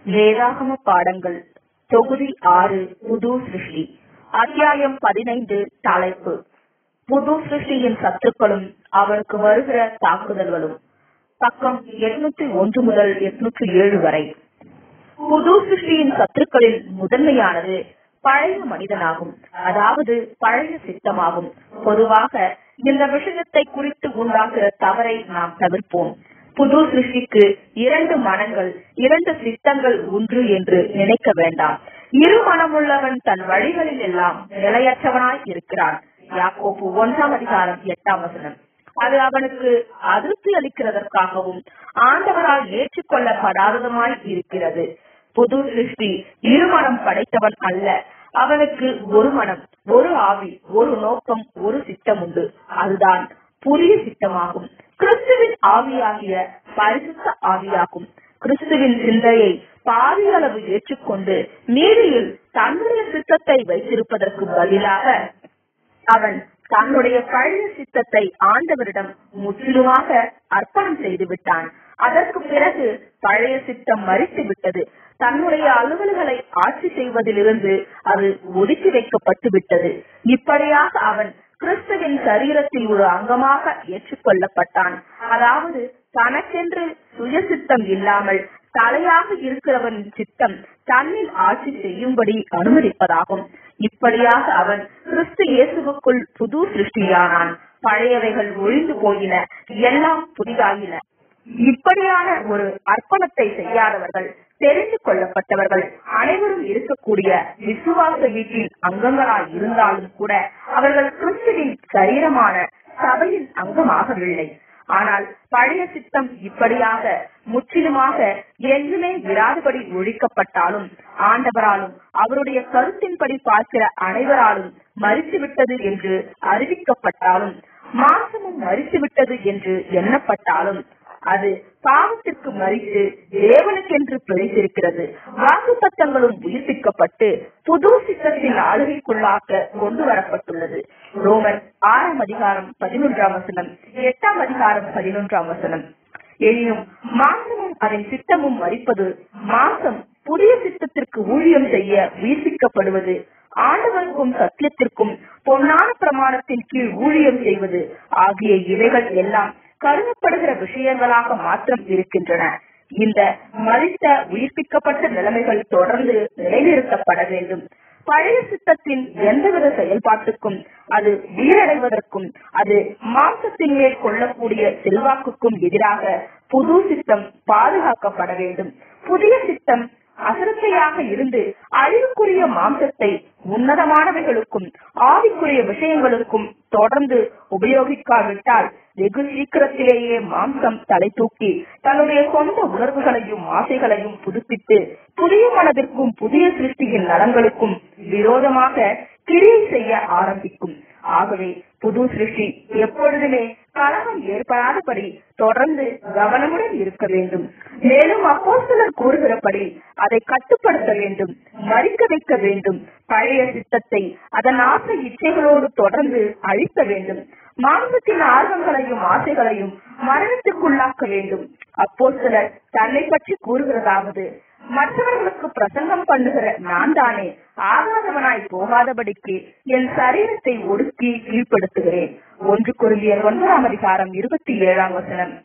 வேதாகம பாடங்கள் தொகுதி ஆறு புது சிருஷ்டி அத்தியாயம் பதினைந்து தலைப்பு புது சிருஷ்டியின் சத்துக்களும் அவனுக்கு வருகிற தாக்குதல்களும் பக்கம் எட்நூத்தி ஒன்று முதல் எட்நூற்றி ஏழு வரை புது சிருஷ்டியின் சத்துருக்களில் முதன்மையானது பழைய மனிதனாகும் அதாவது பழைய சித்தமாகும் பொதுவாக இந்த விஷயத்தை குறித்து உண்டாகிற தவறை நாம் தவிர்ப்போம் புது சிருஷ்டிக்கு இரண்டு மனங்கள் இரண்டு சித்தங்கள் ஒன்று என்று நினைக்க வேண்டாம் இரு மனமுள்ளவன் தன் வழிகளில் எல்லாம் நிலையற்றவனாய் இருக்கிறான் யாக்கோப்பு ஒன்றாம் அதிகாரம் எட்டாம் வசனம் அது அவனுக்கு அதிருப்தி அளிக்கிறதற்காகவும் ஆண்டவரால் ஏற்றுக்கொள்ளப்படாததுமாய் இருக்கிறது புது சிருஷ்டி இருமனம் படைத்தவன் அல்ல அவனுக்கு ஒரு மனம் ஒரு ஆவி ஒரு நோக்கம் ஒரு சித்தம் உண்டு அதுதான் புதிய சித்தமாகும் கிறிஸ்துவின் ஆவியாகிய பரிசுத்த ஆவியாகும் கிறிஸ்துவின் சிந்தையை பாதியளவு ஏற்றுக்கொண்டு நீதியில் தன்னுடைய சித்தத்தை வைத்திருப்பதற்கு பதிலாக அவன் தன்னுடைய பழைய சித்தத்தை ஆண்டவரிடம் முற்றிலுமாக அர்ப்பணம் செய்து விட்டான் அதற்கு பிறகு பழைய சித்தம் மறித்து விட்டது தன்னுடைய அலுவல்களை ஆட்சி செய்வதிலிருந்து அது ஒதுக்கி வைக்கப்பட்டு விட்டது இப்படியாக அவன் கிறிஸ்துவின் சரீரத்தில் ஒரு அங்கமாக ஏற்றுக்கொள்ளப்பட்டான் அதாவது தனக்கென்று சுயசித்தம் இல்லாமல் தலையாக இருக்கிறவன் சித்தம் தன்னில் ஆட்சி செய்யும்படி அனுமதிப்பதாகும் இப்படியாக அவன் கிறிஸ்து இயேசுவுக்குள் புது சிருஷ்டியானான் பழையவைகள் ஒழிந்து போயின எல்லாம் புதிதாகின இப்படியான ஒரு அர்ப்பணத்தை செய்யாதவர்கள் தெரிந்து கொள்ளப்பட்டவர்கள் அனைவரும் இருக்கக்கூடிய விசுவாச வீட்டின் அங்கங்களாய் இருந்தாலும் கூட அவர்கள் கிறிஸ்துவின் சரீரமான சபையின் அங்கமாகவில்லை ஆனால் பழைய சித்தம் இப்படியாக முற்றிலுமாக என்றுமே விராதபடி ஒழிக்கப்பட்டாலும் ஆண்டவராலும் அவருடைய கருத்தின்படி பார்க்கிற அனைவராலும் மறித்துவிட்டது என்று அறிவிக்கப்பட்டாலும் மாசமும் மறித்துவிட்டது என்று எண்ணப்பட்டாலும் அது பாவத்திற்கு மறித்து தேவனுக்கென்று பிழைத்திருக்கிறது வாக்கு பத்தங்களும் உயிர்ப்பிக்கப்பட்டு புது சித்தத்தின் ஆளுகைக்குள்ளாக்க கொண்டு வரப்பட்டுள்ளது ரோமன் ஆறாம் அதிகாரம் பதினொன்றாம் வசனம் எட்டாம் அதிகாரம் பதினொன்றாம் வசனம் எனினும் மாசமும் அதன் சித்தமும் மறிப்பது மாசம் புதிய சித்தத்திற்கு ஊழியம் செய்ய உயிர்ப்பிக்கப்படுவது ஆண்டவருக்கும் சத்தியத்திற்கும் பொன்னான பிரமாணத்தின் கீழ் ஊழியம் செய்வது ஆகிய இவைகள் எல்லாம் கருதப்படுகிற விஷயங்களாக மாற்றம் இருக்கின்றன இந்த மறித்த உயிர்ப்பிக்கப்பட்ட நிலைமைகள் தொடர்ந்து நிலைநிறுத்தப்பட வேண்டும் பழைய சித்தத்தின் எந்தவித செயல்பாட்டுக்கும் அது வீரடைவதற்கும் அது மாம்சத்தின் மேல் கொள்ளக்கூடிய செல்வாக்குக்கும் எதிராக புது சித்தம் பாதுகாக்கப்பட வேண்டும் புதிய சித்தம் அசிரத்தையாக இருந்து அழிவுக்குரிய மாம்சத்தை உன்னதமானவைகளுக்கும் ஆவிக்குரிய விஷயங்களுக்கும் தொடர்ந்து உபயோகிக்காவிட்டால் வெகு சீக்கிரத்திலேயே மாம்சம் தலை தூக்கி தன்னுடைய சொந்த உணர்வுகளையும் ஆசைகளையும் புதுப்பித்து புதிய மனதிற்கும் புதிய சிருஷ்டியின் நலன்களுக்கும் விரோதமாக கிரியை செய்ய ஆரம்பிக்கும் ஆகவே புது சிருஷ்டி எப்பொழுதுமே கலகம் ஏற்படாதபடி தொடர்ந்து கவனமுடன் இருக்க வேண்டும் மேலும் அப்போ சிலர் கூறுகிறபடி அதை கட்டுப்படுத்த வேண்டும் மறிக்க வைக்க வேண்டும் பழைய சித்தத்தை அதன் ஆசை இச்சைகளோடு தொடர்ந்து அழிக்க வேண்டும் மாம்சத்தின் ஆர்வங்களையும் ஆசைகளையும் மரணத்துக்குள்ளாக்க வேண்டும் அப்போ சிலர் தன்னை பற்றி கூறுகிறதாவது மற்றவர்களுக்கு பிரசங்கம் பண்ணுகிற நான் தானே ஆகாதவனாய் போகாதபடிக்கு என் சரீரத்தை ஒடுக்கி கீழ்ப்படுத்துகிறேன் ஒன்று குருந்தியர் ஒன்பதாம் அதிகாரம் இருபத்தி ஏழாம் வசனம்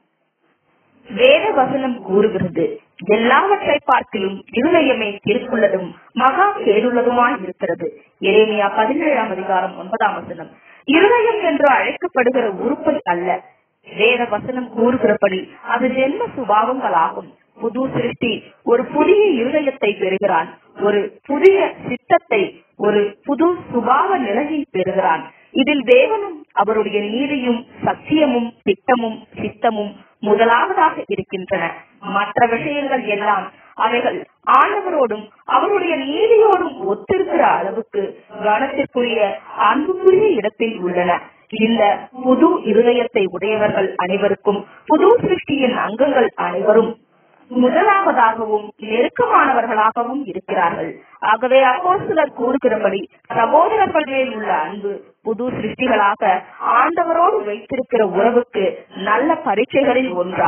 வேத வசனம் கூறுகிறது எல்லாவற்றை பார்க்கிலும் இருதயமே திருக்குள்ளதும் மகா கேடுள்ளதுமாய் இருக்கிறது எரேமியா பதினேழாம் அதிகாரம் ஒன்பதாம் வசனம் இருதயம் என்று அழைக்கப்படுகிற உறுப்பை அல்ல வேத வசனம் கூறுகிறபடி அது ஜென்ம சுபாவங்களாகும் புது சிருஷ்டி ஒரு புதிய இருதயத்தை பெறுகிறான் ஒரு புதிய சித்தத்தை ஒரு புது சுபாவ நிலையை பெறுகிறான் இதில் தேவனும் அவருடைய நீதியும் சத்தியமும் திட்டமும் சித்தமும் முதலாவதாக இருக்கின்றன மற்ற விஷயங்கள் எல்லாம் அவைகள் ஆண்டவரோடும் அவருடைய நீதியோடும் ஒத்திருக்கிற அளவுக்கு கனத்திற்குரிய அன்புக்குரிய இடத்தில் உள்ளன இந்த புது இருதயத்தை உடையவர்கள் அனைவருக்கும் புது சிருஷ்டியின் அங்கங்கள் அனைவரும் முதலாவதாகவும் நெருக்கமானவர்களாகவும் இருக்கிறார்கள் ஆகவே அப்போ சிலர் கூறுகிறபடி சகோதரர்கள் மேல் உள்ள அன்பு புது சிருஷ்டிகளாக ஆண்டவரோடு வைத்திருக்கிற உறவுக்கு நல்ல பரீட்சைகளில் ஒன்றாகும்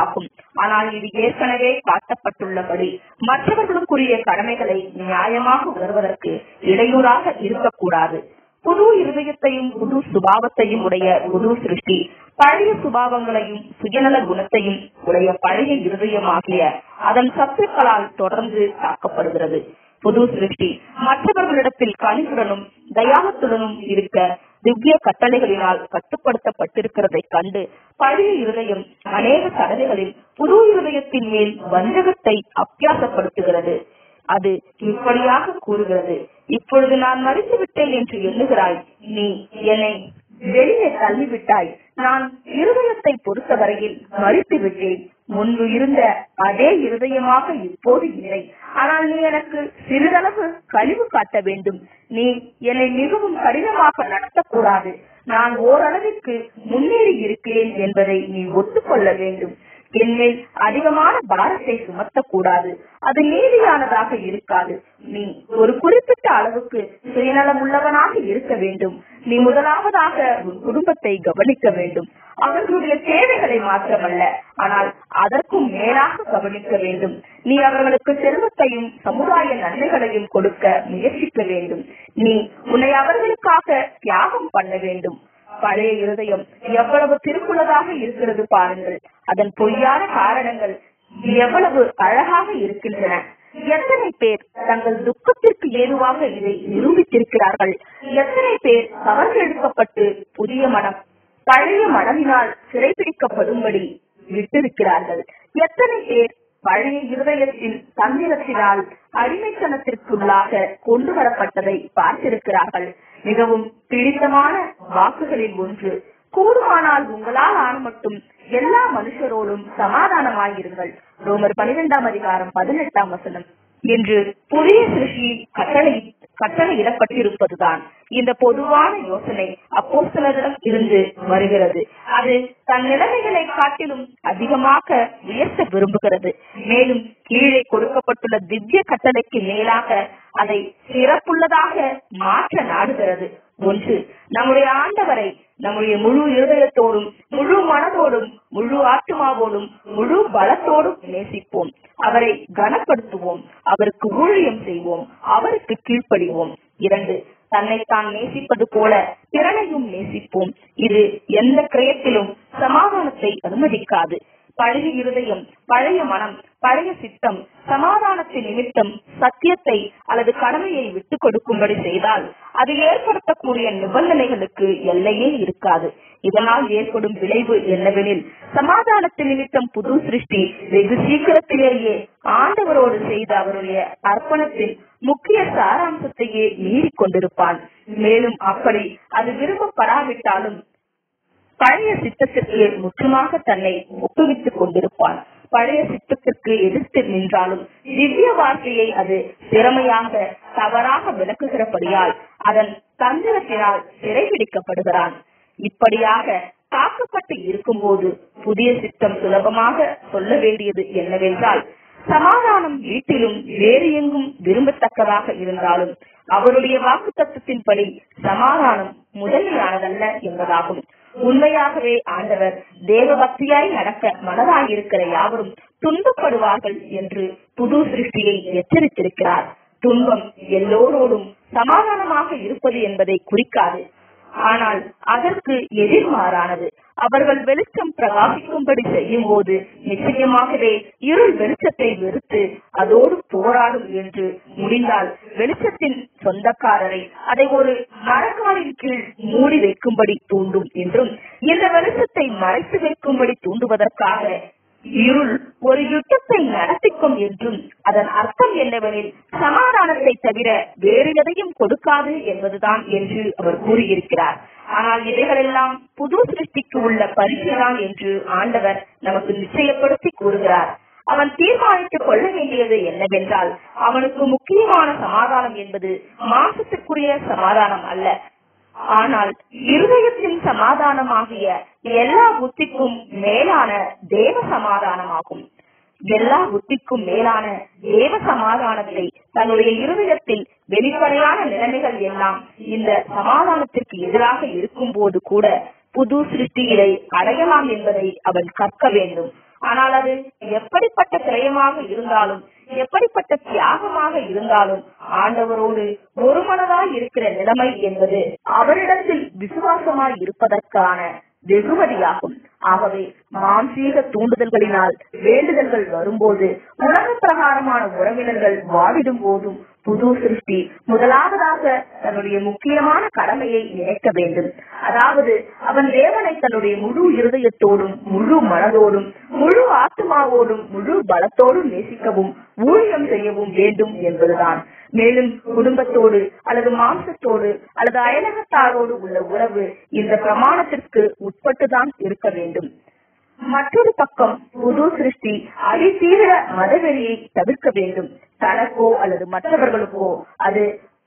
ஆனால் இது ஏற்கனவே காட்டப்பட்டுள்ளபடி மற்றவர்களுக்குரிய கடமைகளை நியாயமாக உணர்வதற்கு இடையூறாக இருக்கக்கூடாது புது இருதயத்தையும் புது சுபாவத்தையும் உடைய புது சிருஷ்டி பழைய சுபாவங்களையும் சுயநல குணத்தையும் உடைய பழைய இருதயமாகிய அதன் சத்துக்களால் தொடர்ந்து தாக்கப்படுகிறது புது சிருஷ்டி மற்றவர்களிடத்தில் கனிவுடனும் தயானத்துடனும் இருக்க திவ்ய கட்டளைகளினால் கட்டுப்படுத்தப்பட்டிருக்கிறதை கண்டு பழைய இருதயம் அநேக தடவைகளில் புது இருதயத்தின் மேல் வஞ்சகத்தை அப்பியாசப்படுத்துகிறது அது இப்படியாக கூறுகிறது இப்பொழுது நான் மறித்து விட்டேன் என்று எண்ணுகிறாய் நீ என்னை வெளியே தள்ளிவிட்டாய் நான் இருதயத்தை பொறுத்தவரையில் மறித்து விட்டேன் முன்பு இருந்த அதே இருதயமாக இப்போது இல்லை ஆனால் நீ எனக்கு சிறிதளவு கழிவு காட்ட வேண்டும் நீ என்னை மிகவும் கடினமாக நடத்தக்கூடாது நான் ஓரளவிற்கு முன்னேறி இருக்கிறேன் என்பதை நீ ஒத்துக்கொள்ள வேண்டும் என்மேல் அதிகமான பாரத்தை சுமத்தக்கூடாது அது நீதியானதாக இருக்காது நீ ஒரு குறிப்பிட்ட அளவுக்கு சுயநலம் உள்ளவனாக இருக்க வேண்டும் நீ முதலாவதாக உன் குடும்பத்தை கவனிக்க வேண்டும் அவர்களுடைய தேவைகளை மாத்திரமல்ல ஆனால் அதற்கும் மேலாக கவனிக்க வேண்டும் நீ அவர்களுக்கு செல்வத்தையும் சமுதாய நன்மைகளையும் கொடுக்க முயற்சிக்க வேண்டும் நீ உன்னை அவர்களுக்காக தியாகம் பண்ண வேண்டும் பழைய இருதயம் எவ்வளவு திருக்குள்ளதாக இருக்கிறது பாருங்கள் அதன் பொய்யான காரணங்கள் எவ்வளவு அழகாக இருக்கின்றன எத்தனை பேர் தங்கள் துக்கத்திற்கு ஏதுவாக இதை நிரூபித்திருக்கிறார்கள் எத்தனை பேர் கவர்ந்தெடுக்கப்பட்டு புதிய மனம் பழைய மனதினால் சிறைபிடிக்கப்படும்படி விட்டிருக்கிறார்கள் எத்தனை பேர் பழைய இருதயத்தின் தந்திரத்தினால் அடிமைத்தனத்திற்குள்ளாக கொண்டு வரப்பட்டதை பார்த்திருக்கிறார்கள் மிகவும் பிடித்தமான வாக்குகளில் ஒன்று கூடுமானால் உங்களால் ஆன மட்டும் எல்லா மனுஷரோடும் சமாதானமாயிருங்கள் ரோமர் பனிரெண்டாம் அதிகாரம் பதினெட்டாம் வசனம் என்று புதிய சிருஷ்டி கட்டளை கட்டளையிடப்பட்டிருப்பதுதான் இந்த பொதுவான யோசனை அப்போஸ்தலரிடம் இருந்து வருகிறது அது தன் நிலைமைகளை காட்டிலும் அதிகமாக உயர்த்த விரும்புகிறது மேலும் கீழே கொடுக்கப்பட்டுள்ள திவ்ய கட்டளைக்கு மேலாக அதை சிறப்புள்ளதாக மாற்ற நாடுகிறது ஒன்று நம்முடைய ஆண்டவரை நம்முடைய முழு இருதயத்தோடும் முழு மனதோடும் முழு ஆத்மாவோடும் முழு பலத்தோடும் நேசிப்போம் அவரை கனப்படுத்துவோம் அவருக்கு ஊழியம் செய்வோம் அவருக்கு கீழ்ப்படிவோம் இரண்டு தன்னைத்தான் நேசிப்பது போல திறனையும் நேசிப்போம் இது எந்த கிரயத்திலும் சமாதானத்தை அனுமதிக்காது பழைய இருதயம் பழைய மனம் பழைய சித்தம் சமாதானத்தின் நிமித்தம் சத்தியத்தை அல்லது கடமையை விட்டுக் கொடுக்கும்படி செய்தால் அது ஏற்படுத்தக்கூடிய நிபந்தனைகளுக்கு எல்லையே இருக்காது இதனால் ஏற்படும் விளைவு என்னவெனில் சமாதானத்தின் நிமித்தம் புது சிருஷ்டி வெகு சீக்கிரத்திலேயே ஆண்டவரோடு செய்த அவருடைய அர்ப்பணத்தின் முக்கிய சாராம்சத்தையே மீறிக் கொண்டிருப்பான் மேலும் அப்படி அது விரும்பப்படாவிட்டாலும் பழைய சித்தத்திற்கு முற்றுமாக தன்னை ஒப்புவித்துக் கொண்டிருப்பான் பழைய சித்தத்திற்கு எதிர்த்து நின்றாலும் திவ்ய வார்த்தையை அது திறமையாக தவறாக விளக்குகிறபடியால் அதன் தந்திரத்தினால் சிறைபிடிக்கப்படுகிறான் இப்படியாக தாக்கப்பட்டு இருக்கும்போது புதிய சித்தம் சுலபமாக சொல்ல வேண்டியது என்னவென்றால் சமாதானம் வீட்டிலும் வேறு எங்கும் விரும்பத்தக்கதாக இருந்தாலும் அவருடைய வாக்கு தத்துவத்தின்படி சமாதானம் முதன்மையானதல்ல என்பதாகும் உண்மையாகவே ஆண்டவர் தேவ பக்தியாய் நடக்க மனதாயிருக்கிற யாவரும் துன்பப்படுவார்கள் என்று புது சிருஷ்டியை எச்சரித்திருக்கிறார் துன்பம் எல்லோரோடும் சமாதானமாக இருப்பது என்பதை குறிக்காது ஆனால் அதற்கு எதிர்மாறானது அவர்கள் வெளிச்சம் பிரகாசிக்கும்படி செய்யும் போது நிச்சயமாகவே இருள் வெளிச்சத்தை வெறுத்து அதோடு போராடும் என்று முடிந்தால் வெளிச்சத்தின் சொந்தக்காரரை அதை ஒரு மரக்காலின் கீழ் மூடி வைக்கும்படி தூண்டும் என்றும் இந்த வெளிச்சத்தை மறைத்து வைக்கும்படி தூண்டுவதற்காக இருள் ஒரு யுத்தத்தை நடத்திக்கும் என்றும் அதன் அர்த்தம் என்னவெனில் சமாதானத்தை தவிர வேறு எதையும் கொடுக்காது என்பதுதான் என்று அவர் கூறியிருக்கிறார் ஆனால் இவைகளெல்லாம் புது சிருஷ்டிக்கு உள்ள பரிசுதான் என்று ஆண்டவர் நமக்கு நிச்சயப்படுத்தி கூறுகிறார் அவன் தீர்மானித்துக் கொள்ள வேண்டியது என்னவென்றால் அவனுக்கு முக்கியமான சமாதானம் என்பது மாசத்துக்குரிய சமாதானம் அல்ல ஆனால் இருதயத்தின் சமாதானமாகிய எல்லா புத்திக்கும் மேலான தேவ சமாதானமாகும் எல்லா புத்திக்கும் மேலான தேவ சமாதானத்தை தன்னுடைய இருதயத்தில் வெளிப்படையான நிலைமைகள் எல்லாம் இந்த சமாதானத்திற்கு எதிராக இருக்கும் போது கூட புது சிருஷ்டிகளை அடையலாம் என்பதை அவன் கற்க வேண்டும் ஆனால் அது எப்படிப்பட்ட கிரயமாக இருந்தாலும் எப்படிப்பட்ட தியாகமாக இருந்தாலும் ஆண்டவரோடு ஒரு மனதாய் இருக்கிற நிலைமை என்பது அவரிடத்தில் விசுவாசமாய் இருப்பதற்கான வெகுமதியாகும் ஆகவே மாம்சீக தூண்டுதல்களினால் வேண்டுதல்கள் வரும்போது உலக பிரகாரமான உறவினர்கள் வாடிடும் போதும் புது சிருஷ்டி முதலாவதாக தன்னுடைய முக்கியமான கடமையை நினைக்க வேண்டும் அதாவது அவன் தேவனை தன்னுடைய முழு இருதயத்தோடும் முழு மனதோடும் முழு ஆத்மாவோடும் முழு பலத்தோடும் நேசிக்கவும் ஊழியம் செய்யவும் வேண்டும் என்பதுதான் மேலும் குடும்பத்தோடு அல்லது மாம்சத்தோடு அல்லது அயலகத்தாரோடு உள்ள உறவு இந்த பிரமாணத்திற்கு உட்பட்டுதான் இருக்க வேண்டும் மற்றொரு பக்கம் புது சிருஷ்டி அதிதீவிர மதவெறியை தவிர்க்க வேண்டும் தனக்கோ அல்லது மற்றவர்களுக்கோ அது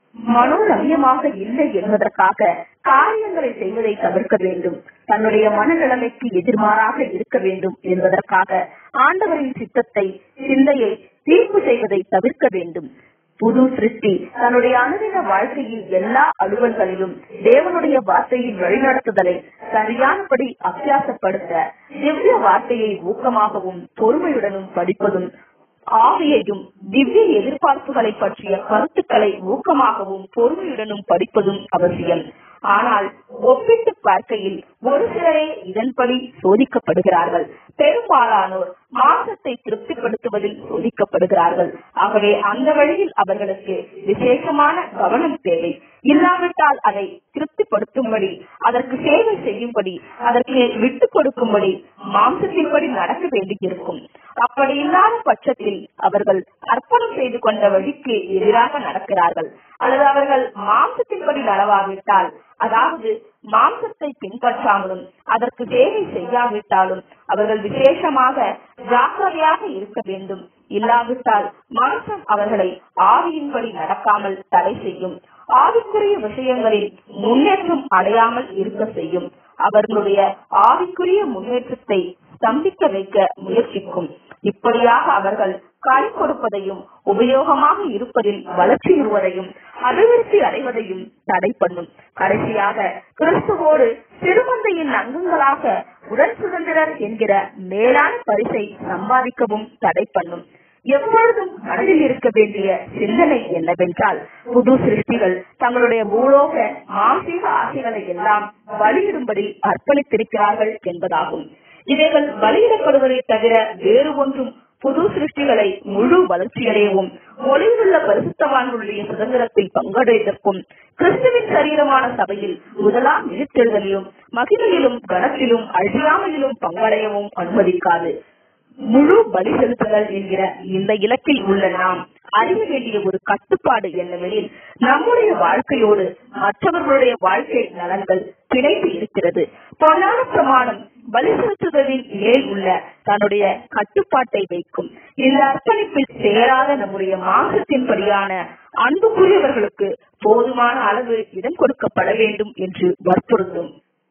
மனோரம்யமாக இல்லை என்பதற்காக காரியங்களை செய்வதை தவிர்க்க வேண்டும் தன்னுடைய மனநிலைமைக்கு எதிர்மாறாக இருக்க வேண்டும் என்பதற்காக ஆண்டவரின் சித்தத்தை சிந்தையை தீர்ப்பு செய்வதை தவிர்க்க வேண்டும் புது சிருஷ்டி தன்னுடைய அனுதின வாழ்க்கையில் எல்லா அலுவல்களிலும் தேவனுடைய வார்த்தையின் வழிநடத்துதலை சரியானபடி அபியாசப்படுத்த திவ்ய வார்த்தையை ஊக்கமாகவும் பொறுமையுடனும் படிப்பதும் ஆவியையும் திவ்ய எதிர்பார்ப்புகளை பற்றிய கருத்துக்களை ஊக்கமாகவும் பொறுமையுடனும் படிப்பதும் அவசியம் ஆனால் ஒப்பிட்டு பார்க்கையில் ஒரு சிலரே இதன்படி சோதிக்கப்படுகிறார்கள் பெரும்பாலானோர் மாசத்தை திருப்திப்படுத்துவதில் சோதிக்கப்படுகிறார்கள் ஆகவே அந்த வழியில் அவர்களுக்கு விசேஷமான கவனம் தேவை இல்லாவிட்டால் அதை திருப்திப்படுத்தும்படி அதற்கு சேவை செய்யும்படி அதற்கு விட்டுக் கொடுக்கும்படி மாம்சத்தின்படி நடக்க வேண்டியிருக்கும் அப்படி இல்லாத பட்சத்தில் அவர்கள் அர்ப்பணம் செய்து கொண்ட வழிக்கு எதிராக நடக்கிறார்கள் அல்லது அவர்கள் மாம்சத்தின்படி நடவாவிட்டால் அதாவது மாம்சத்தை பின்பற்றாமலும் அதற்கு சேவை செய்யாவிட்டாலும் அவர்கள் விசேஷமாக ஜாக்கிரதையாக இருக்க வேண்டும் இல்லாவிட்டால் மாம்சம் அவர்களை ஆவியின்படி நடக்காமல் தடை செய்யும் ஆவிக்குரிய விஷயங்களில் முன்னேற்றம் அடையாமல் இருக்க செய்யும் அவர்களுடைய ஆவிக்குரிய முன்னேற்றத்தை ஸ்தம்பிக்க வைக்க முயற்சிக்கும் இப்படியாக அவர்கள் கை கொடுப்பதையும் உபயோகமாக இருப்பதில் வளர்ச்சியுறுவதையும் அபிவிருத்தி அடைவதையும் தடை பண்ணும் கடைசியாக கிறிஸ்துவோடு திருமந்தையின் அங்கங்களாக உடன் சுதந்திரர் என்கிற மேலான பரிசை சம்பாதிக்கவும் தடை பண்ணும் எப்பொழுதும் மனதில் இருக்க வேண்டிய சிந்தனை என்னவென்றால் புது சிருஷ்டிகள் தங்களுடைய பூலோக மானசீக ஆசைகளை எல்லாம் பலியிடும்படி அர்ப்பணித்திருக்கிறார்கள் என்பதாகும் இவைகள் பலியிடப்படுவதை தவிர வேறு ஒன்றும் புது சிருஷ்டிகளை முழு வளர்ச்சியடையவும் ஒளிவுள்ள பரிசுத்தவான்களுடைய சுதந்திரத்தில் பங்கடைவதற்கும் கிறிஸ்துவின் சரீரமான சபையில் முதலாம் விழித்தெழுதலிலும் மகிமையிலும் கனத்திலும் அழியாமையிலும் பங்கடையவும் அனுமதிக்காது முழு பலி செலுத்துதல் என்கிற இந்த இலக்கில் உள்ள நாம் அறிய வேண்டிய ஒரு கட்டுப்பாடு என்னவெனில் நம்முடைய வாழ்க்கையோடு மற்றவர்களுடைய வாழ்க்கை நலன்கள் பிணைந்து இருக்கிறது பொன்னான பிரமாணம் பலி செலுத்துதலின் மேல் உள்ள தன்னுடைய கட்டுப்பாட்டை வைக்கும் இந்த அர்ப்பணிப்பில் சேராத நம்முடைய மாசத்தின்படியான அன்புக்குரியவர்களுக்கு போதுமான அளவு இடம் கொடுக்கப்பட வேண்டும் என்று வற்புறுத்தும்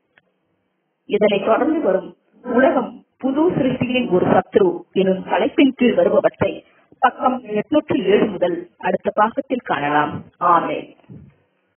இதனை தொடர்ந்து வரும் உலகம் புது சிருஷ்டியின் ஒரு சத்ரு எனும் தலைப்பின் கீழ் வருபவற்றை பக்கம் எட்நூற்றி ஏழு முதல் அடுத்த பாகத்தில் காணலாம் ஆமே